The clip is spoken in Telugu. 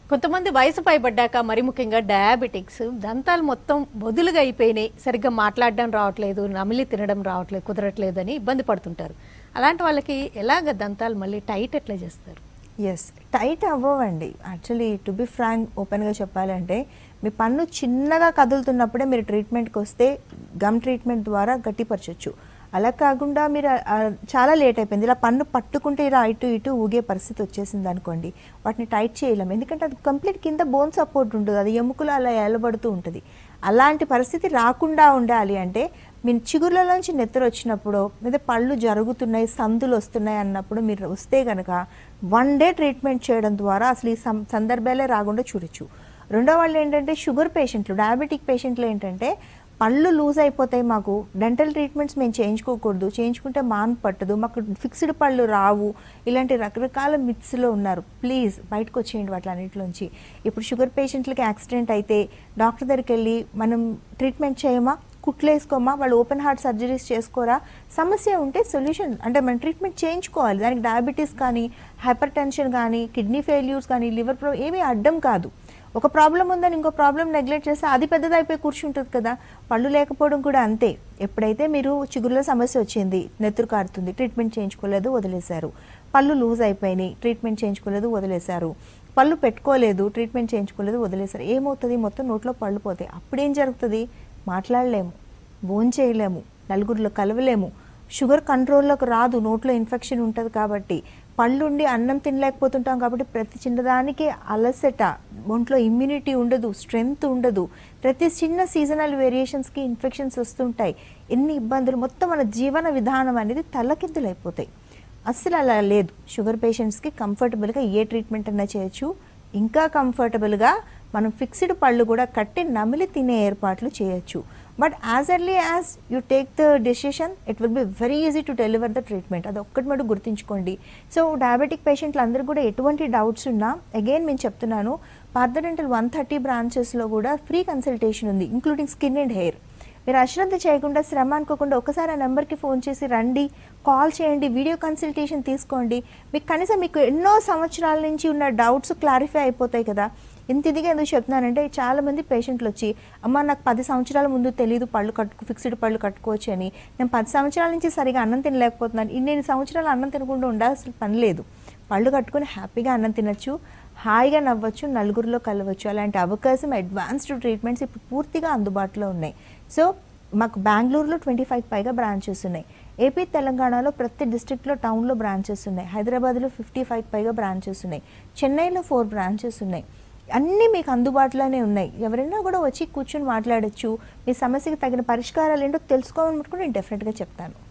కొంతమంది వయసు పైబడ్డాక మరి ముఖ్యంగా డయాబెటిక్స్ దంతాలు మొత్తం బొదులుగా అయిపోయినాయి సరిగ్గా మాట్లాడడం రావట్లేదు నమిలి తినడం రావట్లేదు కుదరట్లేదు అని ఇబ్బంది పడుతుంటారు అలాంటి వాళ్ళకి ఎలాగ దంతాలు మళ్ళీ టైట్ ఎట్లా చేస్తారు ఎస్ టైట్ అవ్వవండి యాక్చువల్లీ టు బి ఫ్రాంక్ ఓపెన్గా చెప్పాలంటే మీ పన్ను చిన్నగా కదులుతున్నప్పుడే మీరు ట్రీట్మెంట్కి వస్తే గమ్ ట్రీట్మెంట్ ద్వారా గట్టిపరచొచ్చు అలా కాకుండా మీరు ఆ- ఆ చాలా లేట్ అయిపోయింది ఇలా పన్ను పట్టుకుంటే ఇలా ఇటు ఇటు ఊగే పరిస్థితి వచ్చేసింది అనుకోండి వాటిని టైట్ చేయలేము ఎందుకంటే అది కంప్లీట్ కింద బోన్ సపోర్ట్ ఉంటుంది అది ఎముకలు అలా ఏలబడుతూ ఉంటుంది అలాంటి పరిస్థితి రాకుండా ఉండాలి అంటే మీ చిగుర్లలోంచి నెత్తరు వచ్చినప్పుడు లేదా పళ్ళు జరుగుతున్నాయి సందులు వస్తున్నాయి అన్నప్పుడు మీరు వస్తే కనుక వన్ డే ట్రీట్మెంట్ చేయడం ద్వారా అసలు ఈ సం- సందర్భాలే రాకుండా చూడొచ్చు రెండో వాళ్ళు ఏంటంటే షుగర్ పేషెంట్లు డయాబెటిక్ పేషెంట్లు ఏంటంటే పళ్ళు లూజ్ అయిపోతాయి మాకు డెంటల్ ట్రీట్మెంట్స్ మేము చేయించుకోకూడదు చేయించుకుంటే మాన్ పట్టదు మాకు ఫిక్స్డ్ పళ్ళు రావు ఇలాంటి రకరకాల మిత్స్లో ఉన్నారు ప్లీజ్ బయటకు వచ్చేయండి వాటిలన్నింటిలోంచి ఇప్పుడు షుగర్ పేషెంట్లకి యాక్సిడెంట్ అయితే డాక్టర్ దగ్గరికి వెళ్ళి మనం ట్రీట్మెంట్ చేయమా కుట్లేసుకోమా వాళ్ళు ఓపెన్ హార్ట్ సర్జరీస్ చేసుకోరా సమస్య ఉంటే సొల్యూషన్ అంటే మనం ట్రీట్మెంట్ చేయించుకోవాలి దానికి డయాబెటీస్ కానీ హైపర్ టెన్షన్ కానీ కిడ్నీ ఫెయిల్యూర్స్ కానీ లివర్ ప్రాబ్లం ఏమీ అడ్డం కాదు ఒక ప్రాబ్లం ఉందని ఇంకో ప్రాబ్లం నెగ్లెక్ట్ చేస్తే అది పెద్దదైపోయి కూర్చుంటుంది కదా పళ్ళు లేకపోవడం కూడా అంతే ఎప్పుడైతే మీరు చిగురులో సమస్య వచ్చింది నెత్తురు కారుతుంది ట్రీట్మెంట్ చేయించుకోలేదు వదిలేశారు పళ్ళు లూజ్ అయిపోయినాయి ట్రీట్మెంట్ చేయించుకోలేదు వదిలేశారు పళ్ళు పెట్టుకోలేదు ట్రీట్మెంట్ చేయించుకోలేదు వదిలేశారు ఏమవుతుంది మొత్తం నోట్లో పళ్ళు పోతాయి అప్పుడేం జరుగుతుంది మాట్లాడలేము భోజనం చేయలేము నలుగురిలో కలవలేము షుగర్ కంట్రోల్లోకి రాదు నోట్లో ఇన్ఫెక్షన్ ఉంటుంది కాబట్టి పళ్ళుండి అన్నం తినలేకపోతుంటాం కాబట్టి ప్రతి చిన్నదానికి అలసట ఒంట్లో ఇమ్యూనిటీ ఉండదు స్ట్రెంగ్త్ ఉండదు ప్రతి చిన్న సీజనల్ వేరియేషన్స్కి ఇన్ఫెక్షన్స్ వస్తుంటాయి ఎన్ని ఇబ్బందులు మొత్తం మన జీవన విధానం అనేది తలకిందులైపోతాయి అస్సలు అలా లేదు షుగర్ పేషెంట్స్కి కంఫర్టబుల్గా ఏ ట్రీట్మెంట్ అయినా చేయొచ్చు ఇంకా కంఫర్టబుల్గా మనం ఫిక్స్డ్ పళ్ళు కూడా కట్టి నమిలి తినే ఏర్పాట్లు చేయొచ్చు but as early as you take the decision it will be very easy to deliver the treatment అది ఒక్కటి మటు గుర్తుంచుకోండి సో డయాబెటిక్ పేషెంట్లు అందరూ కూడా ఎటువంటి డౌట్స్ ఉన్నా అగైన్ నేను చెప్తున్నాను పార్థడెంటల్ వన్ థర్టీ బ్రాంచెస్లో కూడా ఫ్రీ కన్సల్టేషన్ ఉంది ఇంక్లూడింగ్ స్కిన్ అండ్ హెయిర్ మీరు అశ్రద్ధ చేయకుండా శ్రమ అనుకోకుండా ఒకసారి ఆ నెంబర్కి ఫోన్ చేసి రండి కాల్ చేయండి వీడియో కన్సల్టేషన్ తీసుకోండి మీకు కనీసం మీకు ఎన్నో సంవత్సరాల నుంచి ఉన్న డౌట్స్ క్లారిఫై అయిపోతాయి కదా ఇంత ఇదిగా ఎందుకు చెప్తున్నానంటే చాలామంది పేషెంట్లు వచ్చి అమ్మ నాకు పది సంవత్సరాల ముందు తెలియదు పళ్ళు కట్టుకు ఫిక్స్డ్ పళ్ళు కట్టుకోవచ్చు అని నేను పది సంవత్సరాల నుంచి సరిగా అన్నం తినలేకపోతున్నాను ఇన్ని సంవత్సరాలు అన్నం తినకుండా ఉండాల్సిన పని లేదు పళ్ళు కట్టుకొని హ్యాపీగా అన్నం తినచ్చు హాయిగా నవ్వచ్చు నలుగురిలో కలవచ్చు అలాంటి అవకాశం అడ్వాన్స్డ్ ట్రీట్మెంట్స్ ఇప్పుడు పూర్తిగా అందుబాటులో ఉన్నాయి సో మాకు బెంగళూరులో ట్వంటీ ఫైవ్ పైగా బ్రాంచెస్ ఉన్నాయి ఏపీ తెలంగాణలో ప్రతి డిస్ట్రిక్ట్లో టౌన్లో బ్రాంచెస్ ఉన్నాయి హైదరాబాద్లో ఫిఫ్టీ ఫైవ్ పైగా బ్రాంచెస్ ఉన్నాయి చెన్నైలో ఫోర్ బ్రాంచెస్ ఉన్నాయి అన్నీ మీకు అందుబాటులోనే ఉన్నాయి ఎవరైనా కూడా వచ్చి కూర్చొని మాట్లాడొచ్చు మీ సమస్యకి తగిన పరిష్కారాలు ఏంటో తెలుసుకోవాలనుకుంటే నేను డెఫినెట్గా చెప్తాను